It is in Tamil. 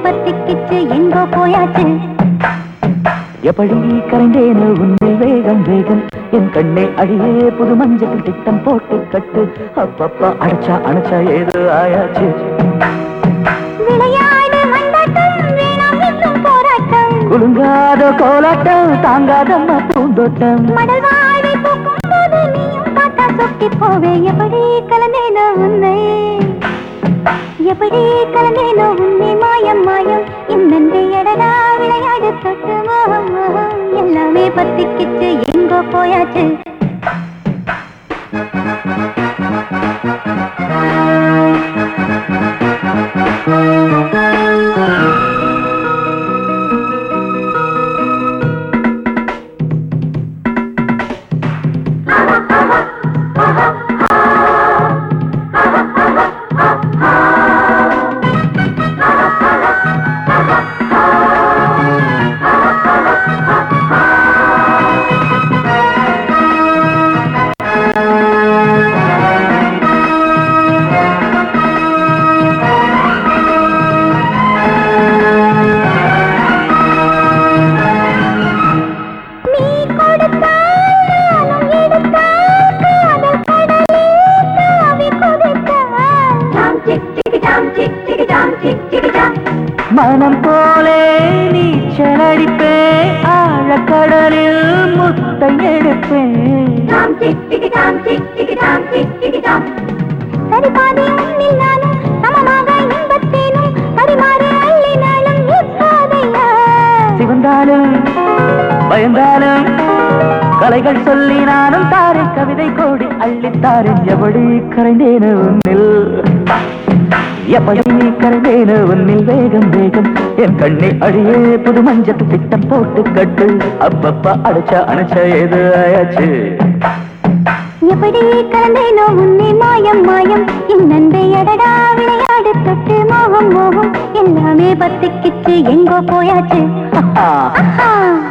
பத்திக்கிச்சு எங்கோ போயாச்சு எப்படி கரைந்தேனோ உன்னில் வேகம் வேகம் என் கண்ணே அடியே புது மஞ்சள் திட்டம் போட்டு கட்டு அப்பப்பா அடைச்சா அணைச்சா ஏதோ ஆயாச்சு விளையாடு மண்டாட்டம் வேணாம் இன்னும் போராட்டம் குலுங்காத கோலாட்டம் தாங்காதம்மா பூந்தோட்டம் மடல் வாழ்வை போக்கும் போது நீயும் பார்த்தா சொக்கி போவே எப்படி கலந்தேனோ உன்னை எப்படி கலந்தேனோ உன்னை மாயம் மாயம் இன்னன்றி எடடா விளையாடு தொட்டு மோகம் மோகம் எல்லாமே பத்திக்கிச்சு எங்கோ போயாச்சு நீ கொடுத்தால் நானும் எடுத்தால் காதல் கடலில் தாவி குதித்தால் ஜாம் சிக் சிக் ஜாம் சிக் சிக் ஜாம் சிக் சிக் ஜாம் மனம் போலே நீச்சல் அடிப்பேன் ஆழக்கடலில் முத்தை எடுப்பேன் ஜாம் சிக் சிக் ஜாம் சிக் சிக் ஜாம் சிக் சிக் ஜாம் சரி பாதி உன்னில் நானும் சமமாக இன்பத்தேனும் பரிமாற அள்ளினாலும் எப்போதையா சிவந்தாலும் பயந்தாலும் கலைகள் சொல்லி நானும் தாரை கவிதை கோடி அள்ளித்தாரேன் எவடி கரைந்தேனு உன்னில் எப்படி நீ கரைந்தேனு உன்னில் வேகம் வேகம் என் கண்ணை அழியே புது மஞ்சத்து திட்டம் போட்டு கட்டு அப்பப்பா அடைச்சா அணைச்சா ஏது ஆயாச்சு எப்படி கலந்தேனோ உன்னை மாயம் மாயம் என் நன்றி அடடா விளையாடு தொட்டு மோகம் மோகம் எல்லாமே பத்திக்கிச்சு எங்கோ போயாச்சு ஆஹா. ஆஹா